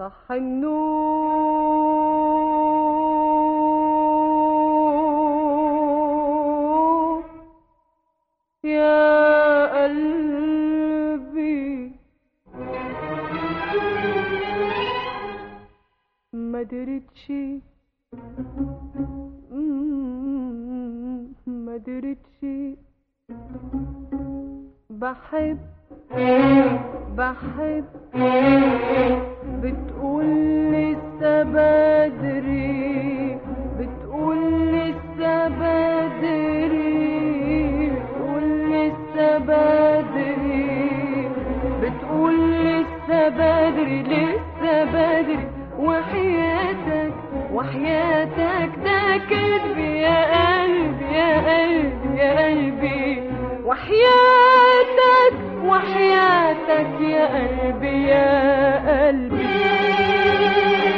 صح النور يا قلبي ما درتش مم، ما درتش بحب بحب بتقول لسه بدري بتقول لسه بدري بتقول لسه بدري بتقول لسه بدري لسه بدري وحياتك وحياتك ده كذب يا قلبي يا قلبي يا قلبي وحياتك وحياتك يا قلبي يا قلبي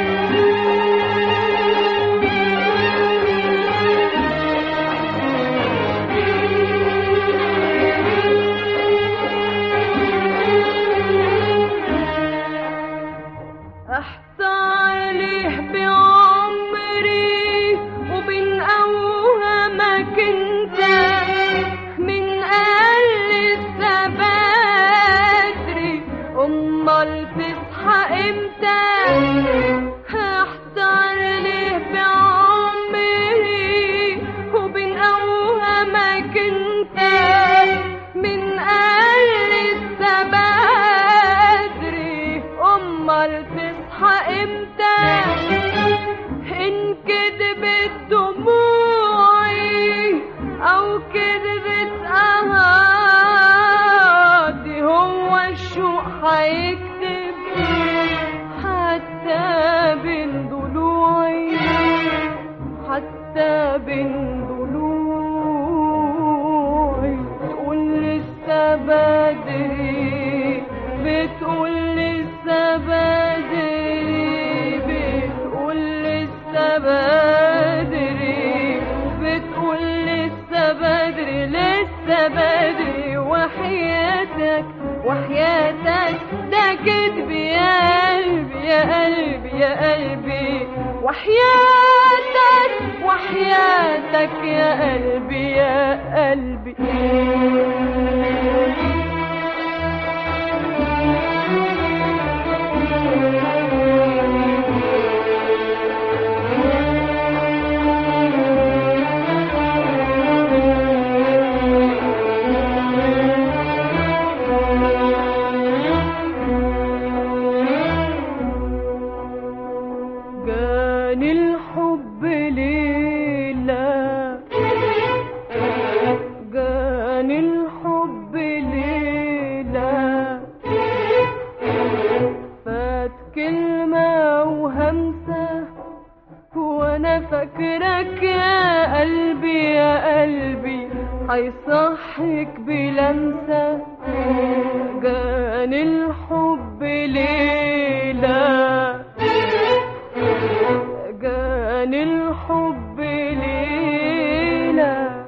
احصى عليه بعمري وبين اوهامك انت من قال لسه بدري امال تصحى امتى هحضر ليه بعمري وبين اوهامك انت من قال لسه بدري امال تصحى امتى ان كدبت دموعي او كدبت اهادي هو الشوق هيكتب حتى بين ضلوعي حتى بين ضلوعي تقول لسه بدري بتقول لسه بدري بتقول لسه بدري بتقول لسه بدري لسه بدري وحياتك وحياتك ده كذب يا قلبي يا قلبي يا قلبي وحياتك وحياتك يا قلبي يا قلبي جاني الحب ليلة جاني الحب ليلة فات كلمة وهمسة وانا فاكرك يا قلبي يا قلبي هيصحك بلمسة جاني الحب ليلة جاني الحب ليلة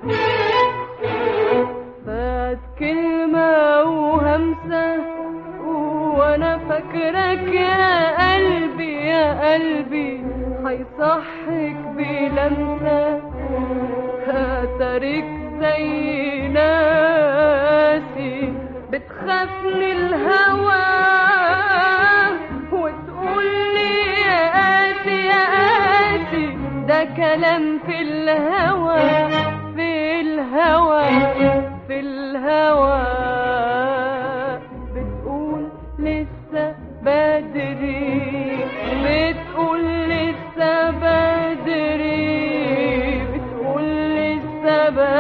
فات كلمة وهمسة وانا فاكرك يا قلبي يا قلبي هيصحك بلمسة هترك زي ناسي بتخافني الهوى وتقول لي يا قاسي يا قاسي ده كلام في الهوى في الهوى في الهوى بتقول لسه بدري بتقول لسه بدري بتقول لسه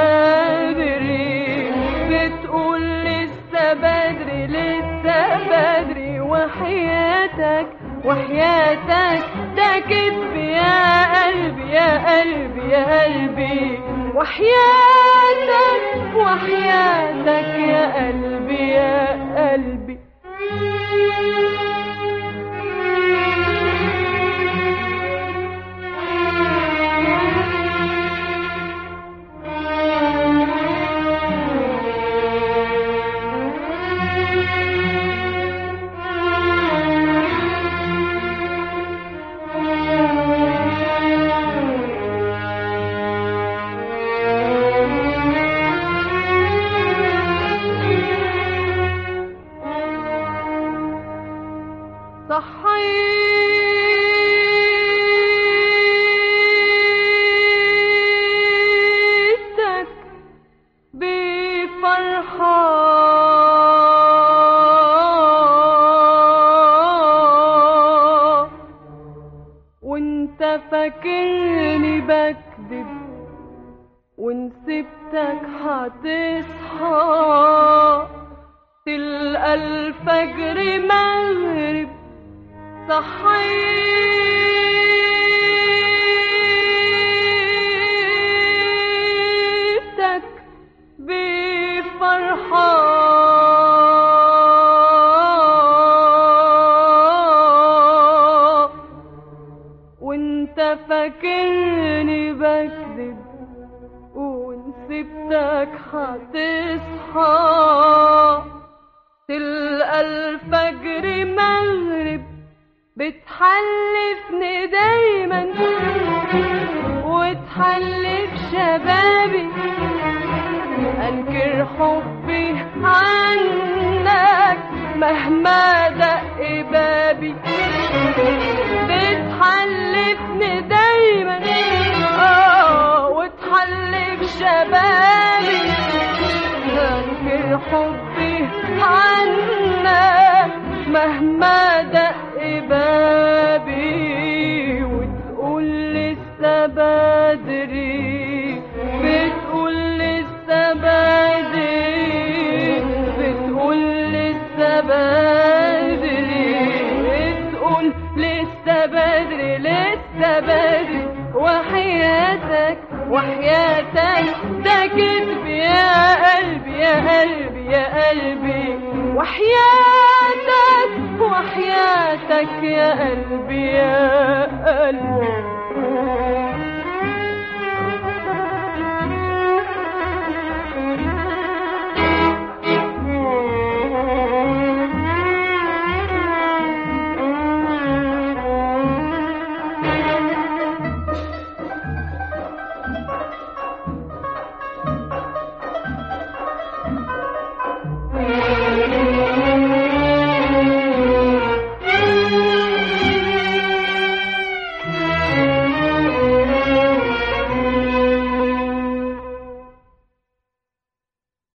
بدري بتقول لسه بدري لسه بدري وحياتك وحياتك ده كذب يا قلبي يا قلبي يا قلبي وحياتك وحياتك يا قلبي يا قلبي فاكرني بكذب وان سبتك هتصحى تلقى الفجر مغرب صحيتك بفرحة وانت فاكرني بكذب وان سبتك هتصحى تلقى الفجر مغرب بتحلفني دايما وتحلف شبابي انكر حبي عنك مهما دق بابي بتحلفني دايما اه وتحلف شبابي انكر حبي عنك مهما دق بابي وتقول لسه بدري بتقول لسه بدري بتقول لسه بدري بتقول لسه بدري لسه بدري وحياتك وحياتك ده كذب يا قلبي يا قلبي يا قلبي وحياتك وحياتك يا قلبي